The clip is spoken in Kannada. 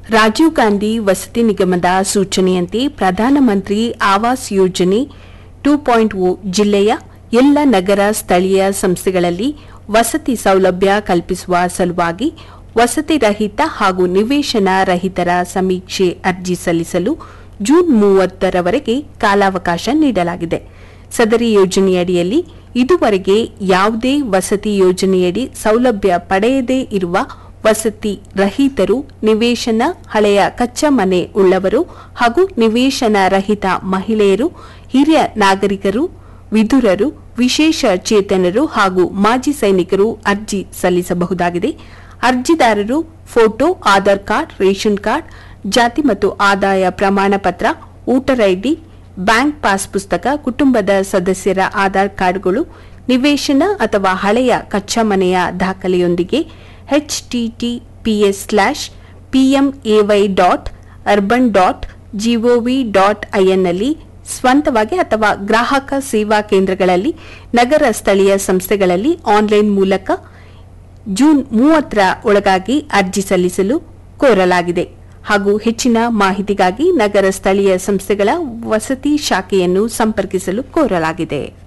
ರಾಜೀವ್ ಗಾಂಧಿ ವಸತಿ ನಿಗಮದ ಸೂಚನೆಯಂತೆ ಪ್ರಧಾನಮಂತ್ರಿ ಆವಾಸ್ ಯೋಜನೆ ಟೂ ಪಾಯಿಂಟ್ ಓ ಜಿಲ್ಲೆಯ ಎಲ್ಲ ನಗರ ಸ್ಥಳೀಯ ಸಂಸ್ಥೆಗಳಲ್ಲಿ ವಸತಿ ಸೌಲಭ್ಯ ಕಲ್ಪಿಸುವ ಸಲುವಾಗಿ ವಸತಿ ರಹಿತ ಹಾಗೂ ನಿವೇಶನ ರಹಿತರ ಸಮೀಕ್ಷೆ ಅರ್ಜಿ ಸಲ್ಲಿಸಲು ಜೂನ್ ಮೂವತ್ತರವರೆಗೆ ಕಾಲಾವಕಾಶ ನೀಡಲಾಗಿದೆ ಸದರಿ ಯೋಜನೆಯಡಿಯಲ್ಲಿ ಇದುವರೆಗೆ ಯಾವುದೇ ವಸತಿ ಯೋಜನೆಯಡಿ ಸೌಲಭ್ಯ ಪಡೆಯದೇ ಇರುವ ವಸತಿ ರಹಿತರು ನಿವೇಶನ ಹಳೆಯ ಕಚ್ಚಾ ಮನೆ ಉಳ್ಳವರು ಹಾಗೂ ನಿವೇಶನ ರಹಿತ ಮಹಿಳೆಯರು ಹಿರಿಯ ನಾಗರಿಕರು ವಿಧುರರು ವಿಶೇಷ ಚೇತನರು ಹಾಗೂ ಮಾಜಿ ಸೈನಿಕರು ಅರ್ಜಿ ಸಲ್ಲಿಸಬಹುದಾಗಿದೆ ಅರ್ಜಿದಾರರು photo Aadhaar card ration card ಜಾತಿ ಮತ್ತು ಆದಾಯ ಪ್ರಮಾಣ ಪತ್ರ ವೋಟರ್ ಐಡಿ ಬ್ಯಾಂಕ್ ಪಾಸ್ ಪುಸ್ತಕ ಕುಟುಂಬದ ಸದಸ್ಯರ ಆಧಾರ್ ಕಾರ್ಡ್ಗಳು ನಿವೇಶನ ಅಥವಾ ಹಳೆಯ ಕಚ್ಚಾ ಮನೆಯ ದಾಖಲೆಯೊಂದಿಗೆ HTTPS slash PMAY dot urban dot GOV dot ಐಎನ್ನಲ್ಲಿ ಸ್ವಂತವಾಗಿ ಅಥವಾ ಗ್ರಾಹಕ ಸೇವಾ ಕೇಂದ್ರಗಳಲ್ಲಿ ನಗರ ಸ್ಥಳೀಯ ಸಂಸ್ಥೆಗಳಲ್ಲಿ ಆನ್ಲೈನ್ ಮೂಲಕ ಜೂನ್ ಮೂವತ್ತರ ಒಳಗಾಗಿ ಅರ್ಜಿ ಸಲ್ಲಿಸಲು ಕೋರಲಾಗಿದೆ ಹಾಗೂ ಹೆಚ್ಚಿನ ಮಾಹಿತಿಗಾಗಿ ನಗರ ಸ್ಥಳೀಯ ಸಂಸ್ಥೆಗಳ ವಸತಿ ಶಾಖೆಯನ್ನು ಸಂಪರ್ಕಿಸಲು ಕೋರಲಾಗಿದೆ